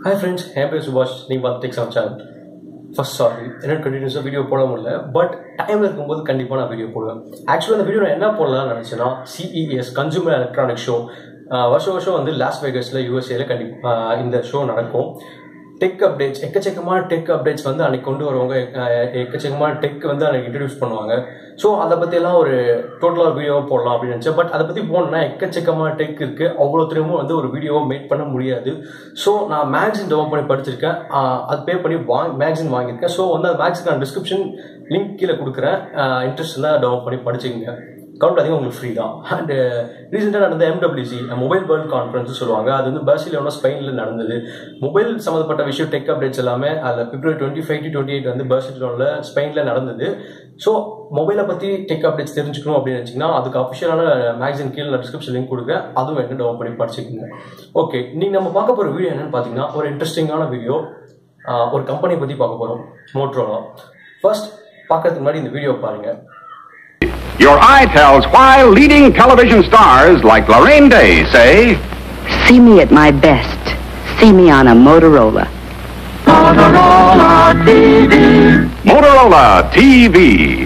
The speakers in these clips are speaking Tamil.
ஹாய் ஃப்ரெண்ட்ஸ் என் பேர் சுபாஷ் நீங்கள் பார்த்து டெக்ஸாம் சேனல் ஃபர்ஸ்ட் சாரி என்ன கண்டினியூஸாக வீடியோ போட முடியல பட் டைமில் இருக்கும்போது கண்டிப்பாக நான் வீடியோ போடுவேன் ஆக்சுவலாக அந்த வீடியோ நான் என்ன போடலாம்னு நினச்சேன்னா சிஇஎஸ் கன்சூமர் எலக்ட்ரானிக் ஷோ வருஷம் வருஷம் வந்து லாஸ் வேகஸில் யூஎஸ்ஏல கண்டிப்பாக இந்த ஷோ நடக்கும் டெக் அப்டேட்ஸ் எக்கச்சக்கமான டெக் அப்டேட்ஸ் வந்து அன்னைக்கு கொண்டு வருவாங்க அஹ் எக்கச்சக்கமான டெக் வந்து அன்னைக்கு இன்ட்ரடியூஸ் பண்ணுவாங்க ஸோ அதை பற்றியெல்லாம் ஒரு டோட்டலாக வீடியோ போடலாம் அப்படின்னு நினச்சேன் பட் அதை பற்றி போனோம்னா எக்கச்சக்கமான டெக் இருக்குது அவ்வளோ திரும்பவும் வந்து ஒரு வீடியோவை மேக் பண்ண முடியாது ஸோ நான் மேக்சின் டவுன் பண்ணி படிச்சிருக்கேன் அஹ் அது பே பண்ணி வாங் மேக்சின் வாங்கியிருக்கேன் ஸோ வந்து அந்த மேக்ஸின் நான் டிஸ்கிரிப்ஷன் லிங்க் கீழே கொடுக்குறேன் இன்ட்ரெஸ்ட் இருந்தால் டவுன் பண்ணி படிச்சுக்கோங்க கவுண்ட் அதிகம் உங்களுக்கு ஃப்ரீ தான் அண்ட் ரீசெண்டாக நடந்த எம்டபிள்யூசி மொபைல் வேர்ல்ட் கான்ஃபரன்ஸ் சொல்லுவாங்க அது வந்து பர்சிலோனா ஸ்பெயினில் நடந்தது மொபைல் சம்மந்தப்பட்ட விஷயம் டெக் அப்டேட்ஸ் எல்லாமே அதில் February twenty five to twenty eight வந்து பர்சிலோனில் ஸ்பெயினில் நடந்தது ஸோ மொபைலை பற்றி டெக் அப்டேட்ஸ் தெரிஞ்சுக்கணும் அப்படின்னு நினச்சிங்கன்னா அதுக்கு அஃபிஷியலான மேக்சின் கீழே நான் டிஸ்கிரிப்ஷன் லிங்க் கொடுக்குறேன் அதுவும் என்ன டவுன் பண்ணி படிச்சுக்கோங்க ஓகே நீங்கள் நம்ம பார்க்க போகிற வீடியோ என்னன்னு பார்த்தீங்கன்னா ஒரு இன்ட்ரெஸ்டிங்கான வீடியோ ஒரு கம்பெனி பற்றி பார்க்க போகிறோம் மோட்ரோலா ஃபர்ஸ்ட் பார்க்கறதுக்கு முன்னாடி இந்த வீடியோ பாருங்கள் Your eye tells why leading television stars like Lorraine Day say, See me at my best. See me on a Motorola. Motorola TV.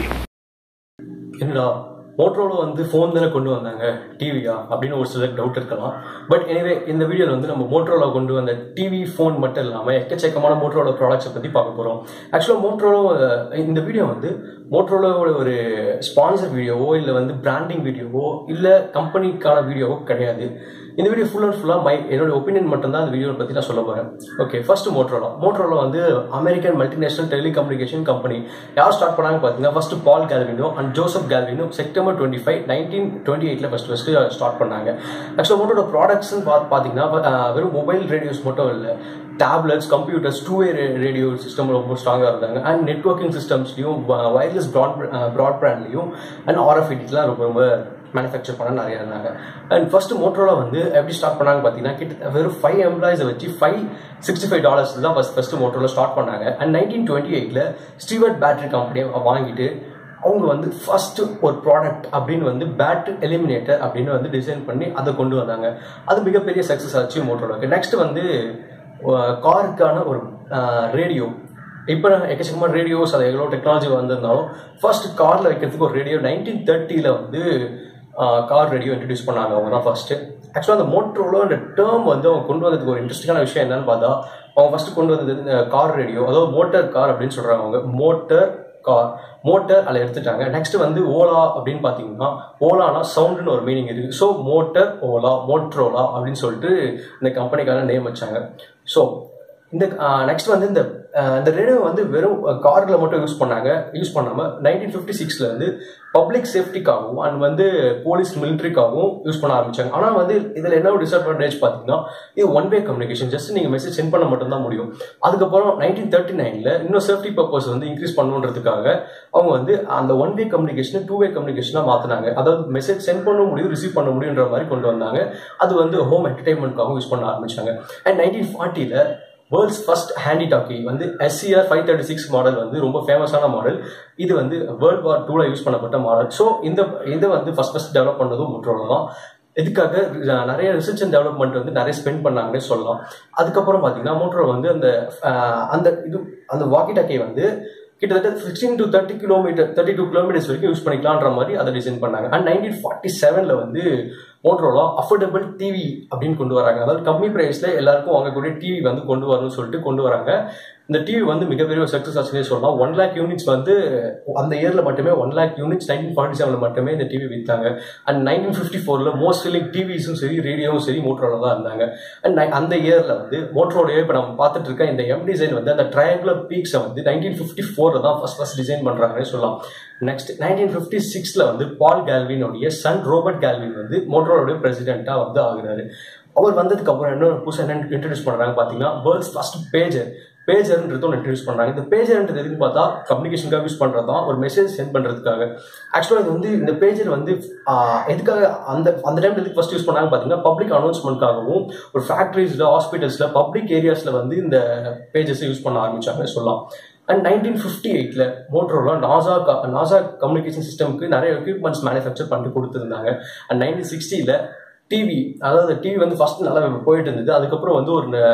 என்னடா மோட்ரோல வந்து ஃபோன் தானே கொண்டு வந்தாங்க டிவியா அப்படின்னு ஒரு சிலர் டவுட் இருக்கலாம் பட் எனவே இந்த வீடியோவில் வந்து நம்ம மோட்ரோல கொண்டு வந்த டிவி ஃபோன் மட்டும் இல்லாமல் எக்கச்சக்கமான மோட்ரோல ப்ராடக்ட்ஸை பற்றி பார்க்க போகிறோம் ஆக்சுவலாக மோட்ரோலோ இந்த வீடியோ வந்து மோட்ரோலோட ஒரு ஸ்பான்சர் வீடியோவோ இல்லை வந்து பிராண்டிங் வீடியோவோ இல்லை கம்பெனிக்கான வீடியோவோ கிடையாது இந்த வீடியோ ஃபுல் அண்ட் ஃபுல்லாக மை என்னோட ஒப்பீனியன் மட்டும் தான் இந்த வீடியோ பற்றி நான் சொல்ல போகிறேன் ஓகே ஃபர்ஸ்ட் மோட்ரோலா மோட்ரோலா வந்து அமெரிக்கன் மல்டிநேஷனல் டெலிகம்யூனிகேஷன் கம்பெனி யார் ஸ்டார்ட் பண்ணாங்க பார்த்தீங்கன்னா first Paul Galvin and Joseph Galvin September twenty five nineteen twenty எயிட்டில் ஃபஸ்ட் ஃபஸ்ட்டு ஸ்டார்ட் பண்ணாங்க ஆக்சுவலாக மோட்டோட ப்ராடக்ட்ஸ்னு பார்த்து பார்த்தீங்கன்னா அஹ், வெறும் மொபைல் ரேடியோஸ் மட்டும் இல்லை tablets computers two way radio system ரொம்ப ஸ்ட்ராங்காக இருந்தாங்க அண்ட் நெட்ஒர்க்கிங் சிஸ்டம்ஸ்லையும் வயர்லெஸ் ப்ராட் ப்ராட்பேண்ட்லையும் அண்ட் ஆர்எஃப்ஐடிலாம் ரொம்ப ரொம்ப மேனுஃபேக்சர் பண்ண நிறைய இருந்தாங்க அண்ட் ஃபர்ஸ்ட் மோட்டரோலா வந்து எப்படி ஸ்டார்ட் பண்ணாங்க பார்த்தீங்கன்னா கிட்ட வெறும் ஃபைவ் எம்ப்ளாயிஸை வச்சு ஃபைவ் சிக்ஸ்டி ஃபைவ் டாலர்ஸ் தான் ஃபர்ஸ்ட் ஃபர்ஸ்ட் மோட்டரோல ஸ்டார்ட் பண்ணாங்க அண்ட் நைன்டீன் டுவெண்ட்டி எயிட்டில் ஸ்டீவர்ட் பேட்டரி கம்பெனியை வாங்கிட்டு அவங்க வந்து ஃபர்ஸ்ட் ஒரு ப்ராடக்ட் அப்படின்னு வந்து பேட்டரி எலிமினேட்டர் அப்படின்னு வந்து டிசைன் பண்ணி அதை கொண்டு வந்தாங்க அது மிகப்பெரிய சக்ஸஸ் ஆச்சு மோட்டரோலாக்கு நெக்ஸ்ட் வந்து காருக்கான ஒரு ரேடியோ இப்போ எக்கச்சக்கமான ரேடியோஸ் அது எவ்வளோ டெக்னாலஜி வந்திருந்தாலும் ஃபர்ஸ்ட் காரில் வைக்கிறதுக்கு ஒரு ரேடியோ நைன்டீன் தேர்ட்டியில் வந்து கார் ரேடியோ இன்ட்ரடியூஸ் பண்ணாங்க அவங்க தான் ஃபர்ஸ்ட் ஆக்சுவலாக அந்த மோட்டரோட அந்த டேர்ம் வந்து அவங்க கொண்டு வந்ததுக்கு ஒரு இன்ட்ரெஸ்டிங்கான விஷயம் என்னன்னு பார்த்தா அவங்க ஃபர்ஸ்ட் கொண்டு வந்தது இந்த கார் ரேடியோ அதாவது மோட்டர் கார் அப்படின்னு சொல்றாங்க அவங்க மோட்டர் கார் மோட்டர் அதில் எடுத்துட்டாங்க நெக்ஸ்ட் வந்து ஓலா அப்படின்னு பார்த்தீங்கன்னா ஓலானா சவுண்டுன்னு ஒரு மீனிங் இருக்கு ஸோ மோட்டர் ஓலா மோட்ரோலா அப்படின்னு சொல்லிட்டு இந்த கம்பெனிக்கான நேம் வச்சாங்க ஸோ இந்த நெக்ஸ்ட் வந்து இந்த அஹ், இந்த ரேடியோ வந்து வெறும் காரில் மட்டும் யூஸ் பண்ணாங்க யூஸ் பண்ணாமல் நைன்டீன் ஃபிஃப்டி சிக்ஸில் வந்து பப்ளிக் சேஃப்டிக்காகவும் அண்ட் வந்து போலீஸ் மிலிட்ரிக்காகவும் யூஸ் பண்ண ஆரம்பிச்சாங்க ஆனால் வந்து இதில் என்ன ஒரு டிஸ்அட்வான்டேஜ் பார்த்தீங்கன்னா இது ஒன் வே கம்யூனிகேஷன் ஜஸ்ட் நீங்கள் மெசேஜ் சென்ட் பண்ண மட்டும்தான் முடியும் அதுக்கப்புறம் நைன்டீன் தேர்ட்டி நைனில் இன்னும் சேஃப்டி பர்பஸ் வந்து இன்க்ரீஸ் பண்ணுன்றதுக்காக அவங்க வந்து அந்த ஒன் வே கம்யூனிகேஷனை டூ வே கம்யூனிகேஷனாக மாற்றினாங்க அதாவது மெசேஜ் சென்ட் பண்ண முடியும் ரிசீவ் பண்ண முடியுன்ற மாதிரி கொண்டு வந்தாங்க அது வந்து ஹோம் என்டர்டைன்மெண்ட்காகவும் யூஸ் பண்ண ஆரம்பிச்சாங்க அண்ட் நைன்டீன் ஃபார்ட்டியில் வேர்ல்ட்ஸ் ஃபர்ஸ்ட் ஹேண்டி டாக்கி வந்து SCR five thirty six model வந்து ரொம்ப ஃபேமஸான மாடல் இது வந்து வேர்ல்ட் வார் டூல யூஸ் பண்ணப்பட்ட மாடல் ஸோ இந்த இதை வந்து ஃபர்ஸ்ட் ஃபர்ஸ்ட் டெவலப் பண்ணதும் முற்றோல தான் இதுக்காக அஹ், நிறைய ரிசர்ச் அண்ட் டெவலப்மெண்ட் வந்து நிறைய ஸ்பெண்ட் பண்ணாங்கன்னே சொல்லலாம் அதுக்கப்புறம் பார்த்தீங்கன்னா மோட்டரோ வந்து அந்த அஹ், அந்த இது அந்த வாக்கி டாக்கி வந்து கிட்டத்தட்ட sixteen to thirty kilometre thirty two kilometres வரைக்கும் யூஸ் பண்ணிக்கலான்ற மாதிரி அதை டிசைன் பண்ணாங்க அண்ட் நைன்டீன் ஃபார்ட்டி செவனில் வந்து மோட்ரோலா அஃபோர்டபுள் டிவி அப்படின்னு கொண்டு வராங்க அதாவது கம்மி ப்ரைஸில் எல்லாருக்கும் வாங்கக்கூடிய டிவி வந்து கொண்டு வரணும்னு சொல்லிட்டு கொண்டு வராங்க இந்த டிவி வந்து மிகப்பெரிய ஒரு சக்ஸஸ் ஆச்சுன்னே சொல்லலாம் ஒன் லேக் யூனிட்ஸ் வந்து அந்த இயரில் மட்டுமே one lakh units nineteen forty செவனில் மட்டுமே இந்த டிவி விற்றாங்க அண்ட் நைன்டீன் ஃபிஃப்டி ஃபோரில் மோஸ்ட் செல்லிங் டிவிஸும் சரி ரேடியோவும் சரி மோட்ரோல தான் இருந்தாங்க அண்ட் அந்த இயரில் வந்து மோட்ரோடைய இப்போ நம்ம பார்த்துட்டு இருக்க இந்த எம் டிசைன் வந்து அந்த ட்ரையாங்குலர் பீக்ஸை வந்து நைன்டீன் ஃபிஃப்டி ஃபோரில் தான் ஃபர்ஸ்ட் ஃபர்ஸ்ட் டிசைன் பண்ணுறாங்கன்னு சொல்லலாம் நெக்ஸ்ட் நைன்டீன் ஃபிஃப்டி சிக்ஸில் வந்து பால் கேல்வினுடைய சன் ரோபர்ட் கேல்வின் வந்து மோட்ரோலோடைய பிரசிடென்ட்டாக வந்து ஆகுறாரு அவர் வந்ததுக்கு அப்புறம் என்ன புதுசாக என்ன இன்ட்ரடியூஸ் பண்ணுறாங்க பார்த்தீங்கன்னா வேர்ல்ட்ஸ் ஃபர்ஸ்ட் பேஜர் பேஜர்ன்றது ஒன்று இன்ட்ரடியூஸ் பண்ணுறாங்க இந்த பேஜர்ன்றது எதுன்னு பார்த்தா கம்யூனிகேஷனுக்காக யூஸ் பண்ணுறது தான் ஒரு மெசேஜ் சென்ட் பண்ணுறதுக்காக ஆக்சுவலாக இது வந்து இந்த பேஜர் வந்து ஆஹ், எதுக்காக அந்த அந்த டைம் எதுக்கு ஃபர்ஸ்ட் யூஸ் பண்ணாங்க பார்த்தீங்கன்னா பப்ளிக் அனௌன்ஸ்மெண்ட்காகவும் ஒரு ஃபேக்ட்ரிஸில் ஹாஸ்பிட்டல்ஸில் பப்ளிக் ஏரியாஸில் வந்து இந்த பேஜஸ் யூஸ் பண்ண ஆரம்பிச்சாங்க சொல்லலாம் அண்ட் நைன்டீன் ஃபிஃப்டி எயிட்டில் மோட்ரோலா நாசா நாசா கம்யூனிகேஷன் சிஸ்டம்க்கு நிறைய எக்யூப்மெண்ட்ஸ் மேனுஃபேக்சர் பண்ணி கொடுத்துருந்தாங்க அண்ட் நைன்டீன் சிக்ஸ்டியில் டிவி அதாவது டிவி வந்து ஃபர்ஸ்ட் நல்லா போயிட்டு இருந்தது அதுக்கப்புறம் வந்து ஒரு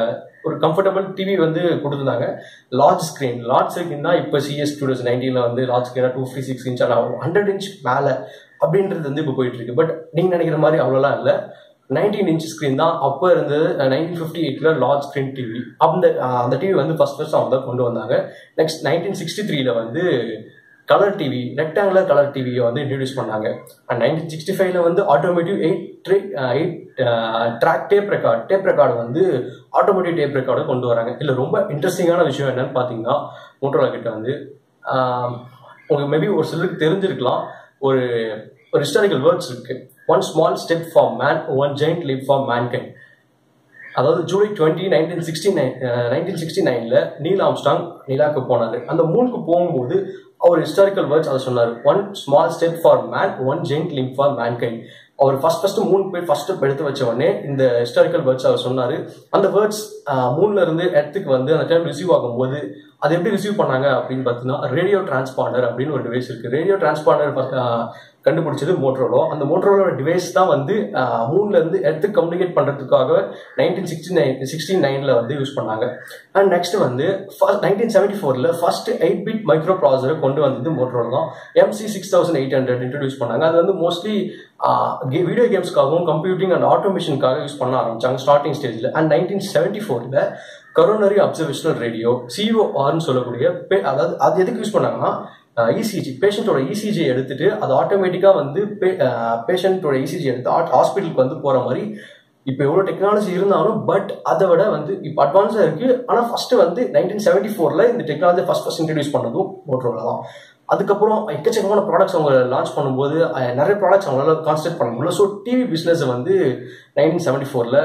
ஒரு கம்ஃபர்டபுள் டிவி வந்து கொடுத்துருந்தாங்க லார்ஜ் ஸ்க்ரீன் லார்ஜ் ஸ்க்ரீன் தான் இப்போ சிஎஸ் டூ தௌசண்ட் நைன்டீனில் வந்து லார்ஜ் ஸ்க்ரீனாக டூ ஃபிஃப்டி சிக்ஸ் இன்ச் ஆகும் ஹண்ட்ரட் இன்ச் மேலே அப்படின்றது வந்து இப்போ போயிட்டு இருக்கு பட் நீங்கள் நினைக்கிற மாதிரி அவ்வளோலாம் இல்லை நைன்டீன் இன்ச் ஸ்க்ரீன் தான் அப்போ இருந்தது நைன்டீன் ஃபிஃப்டி எயிட்ல லார்ஜ் ஸ்க்ரீன் டிவி அந்த அஹ், அந்த டிவி வந்து ஃபர்ஸ்ட் ஃபர்ஸ்ட் அவங்க தான் கொண்டு வந்தாங்க நெக்ஸ்ட் நைன்டீன் சிக்ஸ்டி த்ரீல வந்து கலர் டிவி ரெக்டாங்குலர் கலர் டிவியை வந்து இன்ட்ரடியூஸ் பண்ணாங்க அண்ட் நைன்டீன் சிக்ஸ்டி ஃபைவ்ல வந்து automotive eight tray eight track tape record tape record வந்து ஆட்டோமேட்டிக் டேப் ரெக்கார்டு கொண்டு வராங்க இதில் ரொம்ப இன்ட்ரெஸ்டிங்கான விஷயம் என்னன்னு பார்த்தீங்கன்னா மோட்டோலா கிட்ட வந்து ஆஹ், உங்களுக்கு மேபி ஒரு சிலருக்கு தெரிஞ்சிருக்கலாம் ஒரு ஒரு ஹிஸ்டாரிக்கல் வேர்ட்ஸ் இருக்கு one small step for man one giant leap for mankind அதாவது July twenty nineteen sixty nine nineteen sixty நைனில் நீல் ஆம்ஸ்டாங் நிலாக்கு போனார் அந்த மூணுக்கு போகும்போது அவர் ஹிஸ்டாரிக்கல் வேர்ட்ஸ் அதை சொன்னார் one small step for man one giant link for mankind அவர் ஃபர்ஸ்ட் ஃபர்ஸ்ட் மூணு பேர் ஃபர்ஸ்ட் எடுத்து வச்ச உடனே இந்த ஹிஸ்டாரிக்கல் வேர்ட்ஸ் அவர் சொன்னார் அந்த வேர்ட்ஸ் மூணுல இருந்து இடத்துக்கு வந்து அந்த டைம் ரிசீவ் ஆகும்போது அது எப்படி ரிசீவ் பண்ணாங்க அப்படின்னு பார்த்தீங்கன்னா ரேடியோ டிரான்ஸ்பாண்டர் அப்படின்னு ஒரு டிவைஸ் இருக்கு ரேடியோ டிரான்ஸ்பாண்டர் கண்டுபிடிச்சது மோட்ரோலோ அந்த மோட்ரோலோட டிவைஸ் தான் வந்து ஆஹ், மூணுல இருந்து எடுத்து கம்யூனிகேட் பண்றதுக்காக நைன்டீன் சிக்ஸ்டி நைன் சிக்ஸ்டி நைன்ல வந்து யூஸ் பண்ணாங்க அண்ட் நெக்ஸ்ட் வந்து நைன்டீன் செவன்டி ஃபோர்ல ஃபர்ஸ்ட் எயிட் பிட் மைக்ரோ ப்ராசரை கொண்டு வந்தது மோட்ரோலோ தான் MC six thousand eight hundred introduce பண்ணாங்க அது வந்து மோஸ்ட்லி வீடியோ கேம்ஸ்க்காகவும் கம்ப்யூட்டிங் அண்ட் ஆட்டோமேஷனுக்காக யூஸ் பண்ண ஆரம்பிச்சாங்க ஸ்டார்டிங் ஸ்டேஜில் அண்ட் நைன்டீன் செவன்டி ஃபோரில் கரோனரி அப்சர்வேஷனல் ரேடியோ சிஓஆர்னு சொல்லக்கூடிய பே- அதாவது அது எதுக்கு யூஸ் பண்ணாங்கன்னா இசிஜி பேஷண்ட்டோட இசிஜி எடுத்துட்டு அது ஆட்டோமேட்டிக்காக வந்து பேஷண்ட்டோட இசிஜி எடுத்து ஹாஸ்பிட்டலுக்கு வந்து போகிற மாதிரி இப்போ எவ்வளோ டெக்னாலஜி இருந்தாலும் பட் அதை விட வந்து இப்போ அட்வான்ஸாக இருக்கு ஆனால் ஃபர்ஸ்ட் வந்து நைன்டீன் செவன்டி ஃபோரில் இந்த டெக்னாலஜி ஃபர்ஸ்ட் ஃபர்ஸ்ட் இன்ட்ரடியூஸ் பண்ணதும் மோட்டரோல தான் அதுக்கப்புறம் எக்கச்சக்கமான ப்ராடக்ட்ஸ் அவங்க லான்ச் பண்ணும்போது அஹ், நிறைய ப்ராடக்ட்ஸ் அவங்களால கான்சென்ட்ரேட் பண்ண முடியல ஸோ டிவி பிஸ்னஸை வந்து நைன்டீன் செவன்டி ஃபோரில்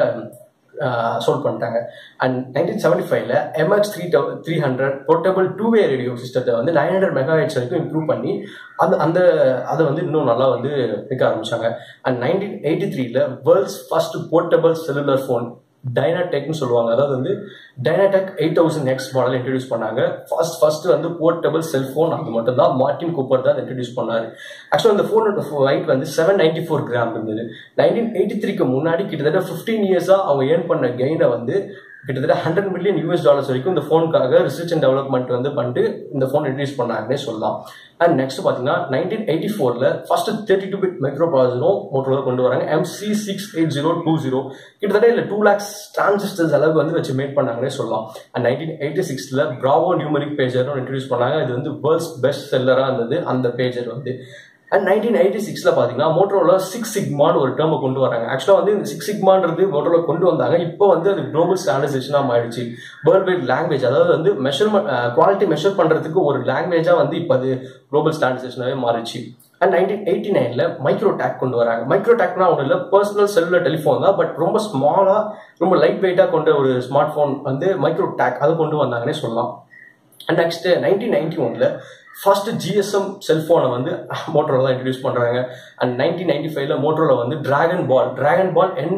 சோல்வ் பண்ணிட்டாங்க அண்ட் நைன்டீன் செவன்டி ஃபைவ்ல MX three three hundred portable two way radio சிஸ்டத்தை வந்து நைன் ஹண்ட்ரட் மெகா வரைக்கும் இம்ப்ரூவ் பண்ணி அந்த அந்த அதை வந்து இன்னும் நல்லா வந்து விற்க ஆரம்பிச்சாங்க அண்ட் நைன்டீன் எயிட்டி த்ரீல world's first portable cellular phone டைனாடெக்னு சொல்லுவாங்க அதாவது வந்து DynaTAC eight thousand X model introduce பண்ணாங்க ஃபர்ஸ்ட் ஃபர்ஸ்ட் வந்து போர்ட்டபிள் செல்ஃபோன் அது மட்டும் தான் மார்டின் கூப்பர் தான் இன்ட்ரடியூஸ் பண்ணாரு ஆக்சுவலாக அந்த ஃபோனோட வெயிட் வந்து செவன் நைன்டி ஃபோர் கிராம் இருந்தது நைன்டீன் எயிட்டி த்ரீக்கு முன்னாடி கிட்டத்தட்ட ஃபிஃப்டீன் இயர்ஸாக அவங்க ஏர்ன் பண்ண கெயினை வந்து கிட்டத்தட்ட ஹண்ட்ரட் மில்லியன் யூஎஸ் டாலர்ஸ் வரைக்கும் இந்த ஃபோனுக்காக ரிசர்ச் அண்ட் டெவலப்மெண்ட் வந்து பண்ணிட்டு இந்த ஃபோன் இன்ட்ரடியூஸ் பண்ணாங்கன்னே சொல்லலாம் அண்ட் நெக்ஸ்ட் பார்த்தீங்கன்னா நைன்டீன் எயிட்டி ஃபோரில் ஃபர்ஸ்ட் தேர்ட்டி டூ பிட் மைக்ரோ ப்ராசரும் மோட்டரோட கொண்டு வராங்க MC six eight zero two zero கிட்டத்தட்ட இல்லை டூ லேக்ஸ் டிரான்சிஸ்டர்ஸ் அளவுக்கு வந்து வச்சு மேட் பண்ணாங்கன்னே சொல்லலாம் அண்ட் நைன்டீன் எயிட்டி சிக்ஸில் ப்ராவோ நியூமரிக் பேஜரும் இன்ட்ரடியூஸ் பண்ணாங்க இது வந்து வேர்ல்ட்ஸ் பெஸ்ட் செல்லராக இருந்தது அந்த பேஜர் வந்து அண்ட் நைன்டீன் எயிட்டி சிக்ஸில் பார்த்தீங்கன்னா மோட்டரோல சிக்ஸ் சிக்மான்னு ஒரு டேர்மை கொண்டு வராங்க ஆக்சுவலாக வந்து இந்த சிக்ஸ் சிக்மான்றது மோட்டரோல கொண்டு வந்தாங்க இப்போ வந்து அது குளோபல் ஸ்டாண்டர்டைசேஷனாக மாறிடுச்சு வேர்ல்ட் வைட் லாங்குவேஜ் அதாவது வந்து மெஷர்மெண்ட் குவாலிட்டி மெஷர் பண்ணுறதுக்கு ஒரு லாங்குவேஜாக வந்து இப்போ அது குளோபல் ஸ்டாண்டர்டைசேஷனாகவே மாறிடுச்சு அண்ட் நைன்டீன் எயிட்டி நைனில் மைக்ரோ டேக் கொண்டு வராங்க மைக்ரோ டேக்னா ஒன்றும் இல்லை பர்சனல் செல்லுலர் டெலிஃபோன் தான் பட் ரொம்ப ஸ்மாலாக ரொம்ப லைட் வெயிட்டாக கொண்ட ஒரு ஸ்மார்ட் ஃபோன் வந்து மைக்ரோ டேக் அதை கொண்டு வந்தாங்கன்னே சொல்லலாம் அண்ட் நெக்ஸ்ட் நைன்டீன் நைன்டி ஒன்ல ஃபர்ஸ்ட் ஜிஎஸ்எம் செல்ஃபோனை வந்து மோட்டரோல தான் இன்ட்ரடியூஸ் பண்ணுறாங்க அண்ட் நைன்டீன் நைன்டி ஃபைவ்ல மோட்டரோல வந்து டிராகன் பால் டிராகன் பால் என்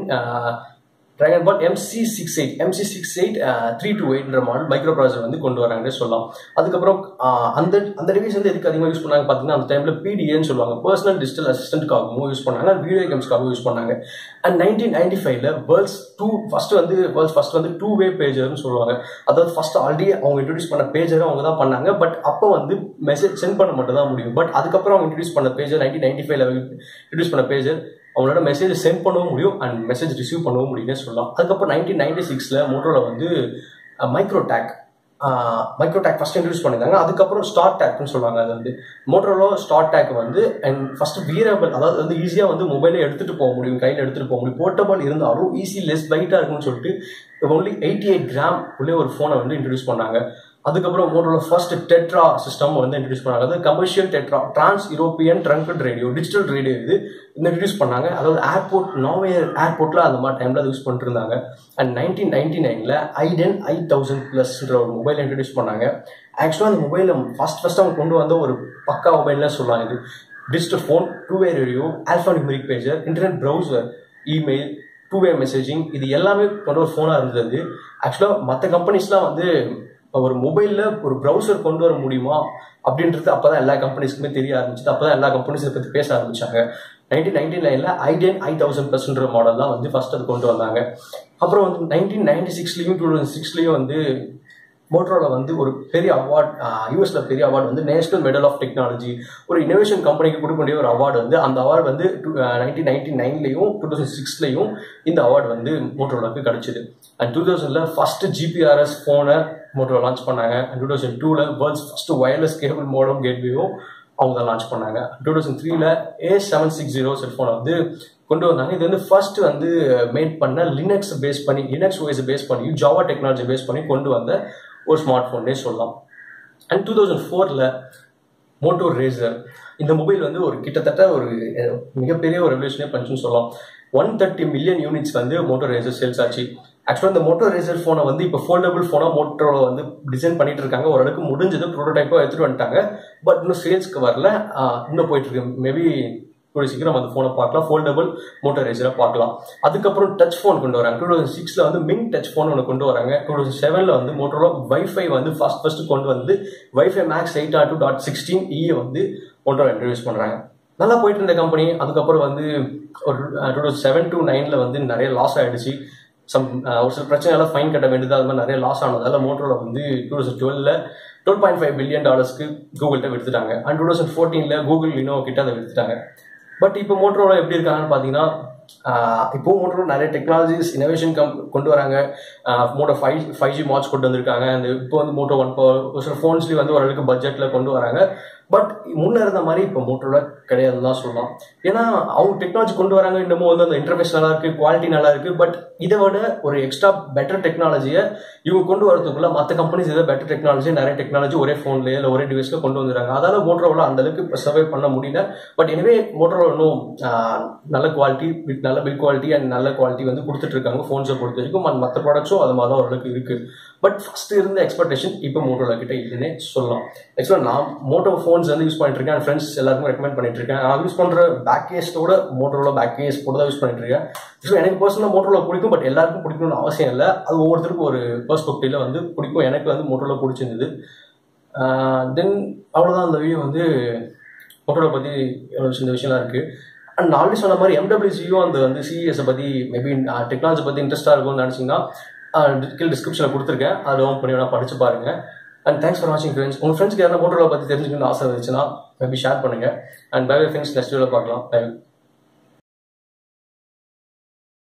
Dragon Ball MC six eight MC six eight three two எயிட்ன்ற மாடல் மைக்ரோ ப்ராசர் வந்து கொண்டு வராங்கன்னு சொல்லலாம் அதுக்கப்புறம் ஆஹ், அந்த அந்த டிவைஸ் வந்து எதுக்கு அதிகமாக யூஸ் பண்ணாங்க பார்த்தீங்கன்னா அந்த டைமில் பிடிஏன்னு சொல்லுவாங்க பர்சனல் டிஜிட்டல் அசிஸ்டன்ட்காகவும் யூஸ் பண்ணாங்க வீடியோ கேம்ஸ்க்காகவும் யூஸ் பண்ணாங்க அண்ட் நைன்டீன் நைன்டி ஃபைவ்ல வேர்ல்ட்ஸ் டூ ஃபர்ஸ்ட் வந்து வேர்ல்ட்ஸ் ஃபர்ஸ்ட் வந்து டூ வே பேஜர்னு சொல்லுவாங்க அதாவது ஃபர்ஸ்ட் ஆல்ரெடி அவங்க இன்ட்ரடியூஸ் பண்ண பேஜரும் அவங்க தான் பண்ணாங்க பட் அப்போ வந்து மெசேஜ் சென்ட் பண்ண மட்டும் தான் முடியும் பட் அதுக்கப்புறம் அவங்க இன்ட்ரடியூஸ் பண்ண பேஜர் நைன்டீன் நைன்டி ஃபைவ்ல இன்ட்ரடியூஸ் பண்ண பேஜர் அவங்களோட மெசேஜ் சென்ட் பண்ணவும் முடியும் அண்ட் மெசேஜ் ரிசீவ் பண்ணவும் முடியும்னு சொல்லலாம் அதுக்கப்புறம் நைன்டீன் நைன்டி சிக்ஸில் மோட்டோல வந்து MicroTAC MicroTAC first introduce பண்ணியிருந்தாங்க அதுக்கப்புறம் ஸ்டார் டேக்னு சொல்லுவாங்க அது வந்து மோட்டரோலோ ஸ்டார் டேக் வந்து அண்ட் ஃபர்ஸ்ட் வீரபிள் அதாவது வந்து ஈஸியாக வந்து மொபைலை எடுத்துகிட்டு போக முடியும் கையில் எடுத்துகிட்டு போக முடியும் போர்ட்டபிள் இருந்தாலும் ஈஸி லெஸ் லைட்டாக இருக்குன்னு சொல்லிட்டு ஒன்லி எயிட்டி எயிட் கிராம் உள்ளே ஒரு ஃபோனை வந்து இன்ட்ரடியூஸ் பண்ணாங்க அதுக்கப்புறம் மோட்டரோல ஃபர்ஸ்ட் டெட்ரா சிஸ்டம் வந்து இன்ட்ரடியூஸ் பண்ணாங்க அதாவது commercial TETRA trans European trunked radio digital radio இது இந்த இன்ட்ரடியூஸ் பண்ணாங்க அதாவது ஏர்போர்ட் நார்வே ஏர்போர்ட்டில் அந்த மாதிரி டைமில் யூஸ் பண்ணிட்டு இருந்தாங்க அண்ட் நைன்டீன் நைன்டி நைனில் ஐடென் ஐ தௌசண்ட் ப்ளஸ்ன்ற ஒரு மொபைல் இன்ட்ரடியூஸ் பண்ணாங்க ஆக்சுவலாக அந்த மொபைலை ஃபர்ஸ்ட் ஃபர்ஸ்ட் அவங்க கொண்டு வந்த ஒரு பக்கா மொபைல்னு சொல்லலாம் இது digital phone two way radio alpha numeric pager internet browser email two way messaging இது எல்லாமே கொண்ட ஒரு ஃபோனாக இருந்தது ஆக்சுவலாக மற்ற கம்பெனிஸ்லாம் வந்து ஒரு மொபைலில் ஒரு ப்ரௌசர் கொண்டு வர முடியுமா அப்படின்றது அப்போ தான் எல்லா கம்பெனிஸ்க்குமே தெரிய ஆரம்பிச்சது அப்போ தான் எல்லா கம்பெனிஸ் இதை பற்றி பேச ஆரம்பிச்சாங்க நைன்டீன் நைன்டி நைனில் ஐடென் ஐ தௌசண்ட் ப்ளஸ்ன்ற மாடல் தான் வந்து ஃபர்ஸ்ட் அது கொண்டு வந்தாங்க அப்புறம் வந்து நைன்டீன் நைன்டி சிக்ஸ்லேயும் டூ தௌசண்ட் சிக்ஸ்லேயும் வந்து மோட்டரோல வந்து ஒரு பெரிய அவார்ட் யூஎஸ்ல பெரிய அவார்டு வந்து நேஷனல் மெடல் ஆஃப் டெக்னாலஜி ஒரு இனோவேஷன் கம்பெனிக்கு கொடுக்க வேண்டிய ஒரு அவார்டு வந்து அந்த அவார்டு வந்து நைன்டீன் நைன்டி நைன்லையும் டூ தௌசண்ட் சிக்ஸ்லையும் இந்த அவார்டு வந்து மோட்டரோலாக்கு கிடைச்சிது அண்ட் டூ தௌசண்ட்ல ஃபர்ஸ்ட் ஜிபிஆர்எஸ் ஃபோனை மோட்டரோ லான்ச் பண்ணாங்க அண்ட் டூ தௌசண்ட் டூல world's first wireless cable modem கேட்வேயும் அவங்க தான் லான்ச் பண்ணாங்க டூ தௌசண்ட் த்ரீல ஏ செவன் சிக்ஸ் ஜீரோ செல்ஃபோனை வந்து கொண்டு வந்தாங்க இது வந்து ஃபர்ஸ்ட் வந்து மேட் பண்ண லினக்ஸ் பேஸ் பண்ணி லினக்ஸ் ஓஎஸ் பேஸ் பண்ணி ஜாவா டெக்னாலஜி பேஸ் பண்ணி கொண்டு வந்த ஒரு ஸ்மார்ட் ஃபோன்னே சொல்லலாம் அண்ட் டூ தௌசண்ட் ஃபோரில் மோட்டோ ரேசர் இந்த மொபைல் வந்து ஒரு கிட்டத்தட்ட ஒரு அஹ், மிகப்பெரிய ஒரு ரெவல்யூஷனே பண்ணுச்சுன்னு சொல்லலாம் ஒன் தேர்ட்டி மில்லியன் யூனிட்ஸ் வந்து மோட்டோ ரேசர் சேல்ஸ் ஆச்சு ஆக்சுவலாக இந்த மோட்டோ ரேசர் ஃபோனை வந்து இப்போ ஃபோல்டபுள் ஃபோனாக மோட்டோல வந்து டிசைன் பண்ணிட்டு இருக்காங்க ஓரளவுக்கு முடிஞ்சது ப்ரோட்டோடைப்பாக எடுத்துட்டு வந்துட்டாங்க பட் இன்னும் சேல்ஸ்க்கு வரல ஆஹ், இன்னும் போயிட்டு இருக்கு மேபி கூடிய சீக்கிரம் அந்த ஃபோனை பார்க்கலாம் ஃபோல்டபுள் மோட்டோ ரேசரை பார்க்கலாம் அதுக்கப்புறம் டச் ஃபோன் கொண்டு வராங்க டூ தௌசண்ட் சிக்ஸில் வந்து மிங் டச் ஃபோன் ஒன்று கொண்டு வராங்க டூ தௌசண்ட் செவனில் வந்து மோட்டோல வைஃபை வந்து ஃபர்ஸ்ட் ஃபர்ஸ்ட் கொண்டு வந்து wifi max eight R two dot sixteen இயை வந்து மோட்டோல இன்ட்ரடியூஸ் பண்ணுறாங்க நல்லா போயிட்டு இருந்த கம்பெனி அதுக்கப்புறம் வந்து ஒரு டூ தௌசண்ட் செவன் டு நைனில் வந்து நிறைய லாஸ் ஆயிடுச்சு சம் ஒரு சில பிரச்சனையால ஃபைன் கட்ட வேண்டியது அது மாதிரி நிறைய லாஸ் ஆனதால மோட்டோல வந்து டூ தௌசண்ட் டுவெல்ல டுவெல் பாயிண்ட் ஃபைவ் பில்லியன் டாலர்ஸ்க்கு கூகுள்கிட்ட வித்துட்டாங்க அண்ட் டூ தௌசண்ட் ஃபோர்டீனில் கூகுள் இன்னோ கிட்ட அதை வித்துட்டாங்க பட் இப்போ மோட்டரோல எப்படி இருக்காங்கன்னு பார்த்தீங்கன்னா ஆஹ் இப்போ மோட்டரோ நிறைய டெக்னாலஜிஸ் இனோவேஷன் கம் கொண்டு வராங்க Moto five five G match கொண்டு வந்திருக்காங்க அந்த இப்போ வந்து மோட்டோ ஒன் ஒரு சில ஃபோன்ஸ்லேயும் வந்து ஓரளவுக்கு பட்ஜெட்டில் கொண்டு வராங்க பட் முன்ன இருந்த மாதிரி இப்போ மோட்டரோல கிடையாதுன்னு தான் சொல்லலாம் ஏன்னா அவங்க டெக்னாலஜி கொண்டு வராங்க இன்னமும் வந்து அந்த இன்டர்ஃபேஸ் நல்லா இருக்கு குவாலிட்டி நல்லா இருக்கு பட் இதை விட ஒரு எக்ஸ்ட்ரா பெட்டர் டெக்னாலஜியை இவங்க கொண்டு வரதுக்குள்ள மற்ற கம்பெனிஸ் இதை பெட்டர் டெக்னாலஜி நிறைய டெக்னாலஜி ஒரே ஃபோன்லேயே இல்லை ஒரே டிவைஸ்ல கொண்டு வந்துடுறாங்க அதால மோட்டரோல அந்த அளவுக்கு சர்வை பண்ண முடியல பட் எனவே மோட்டரோல இன்னும் ஆஹ், நல்ல குவாலிட்டி நல்ல பில் குவாலிட்டி அண்ட் நல்ல குவாலிட்டி வந்து கொடுத்துட்டு இருக்காங்க ஃபோன்ஸை பொறுத்த வரைக்கும் and மற்ற ப்ராடக்ட்ஸும் அது மாதிரி தான் ஓரளவுக்கு இருக்கு பட் ஃபர்ஸ்ட் இருந்த எக்ஸ்பெக்டேஷன் இப்போ மோட்டோல கிட்ட இல்லைன்னே சொல்லலாம் ஆக்சுவலாக நான் மோட்டோ ஃபோன்ஸ் வந்து யூஸ் பண்ணிட்டு இருக்கேன் ஃப்ரெண்ட்ஸ் எல்லாருக்கும் ரெக்கமெண்ட் பண்ணிட்டு இருக்கேன் நான் யூஸ் பண்ற பேக் கேஸோட மோட்டோல பேக் கேஸ் போட்டு தான் யூஸ் பண்ணிட்டு இருக்கேன் ஸோ எனக்கு பர்சனலாக மோட்டோல பிடிக்கும் பட் எல்லாருக்கும் பிடிக்கணும்னு அவசியம் இல்லை அது ஒவ்வொருத்தருக்கும் ஒரு பெர்ஸ்பெக்டிவ்ல வந்து பிடிக்கும் எனக்கு வந்து மோட்டோல பிடிச்சிருந்தது தென் அவ்வளோதான் அந்த வீடியோ வந்து மோட்டோல பற்றி ஒரு சின்ன விஷயம்லாம் இருக்கு அண்ட் நான் ஆல்ரெடி சொன்ன மாதிரி எம்டபிள்யூசியும் அந்த வந்து சிஎஸை பற்றி மேபி டெக்னாலஜி பற்றி இன்ட்ரெஸ்ட்டாக இருக்கும்னு நினச்சிங்கன்னா கீழே டிஸ்கிரிப்ஷனில் கொடுத்துருக்கேன் அதில் ஓன் பண்ணி வேணா படிச்சு பாருங்க அண்ட் தேங்க்ஸ் ஃபார் வாட்சிங் ஃப்ரெண்ட்ஸ் உங்கள் ஃப்ரெண்ட்ஸ்க்கு யாரும் மோட்டோல பற்றி தெரிஞ்சுக்கணும்னு ஆசை இருந்துச்சுன்னா மேபி ஷேர் பண்ணுங்க அண்ட் பை ஃப்ரெண்ட்ஸ் நெக்ஸ்ட் வீடியோவில் பார்க்கலாம் பை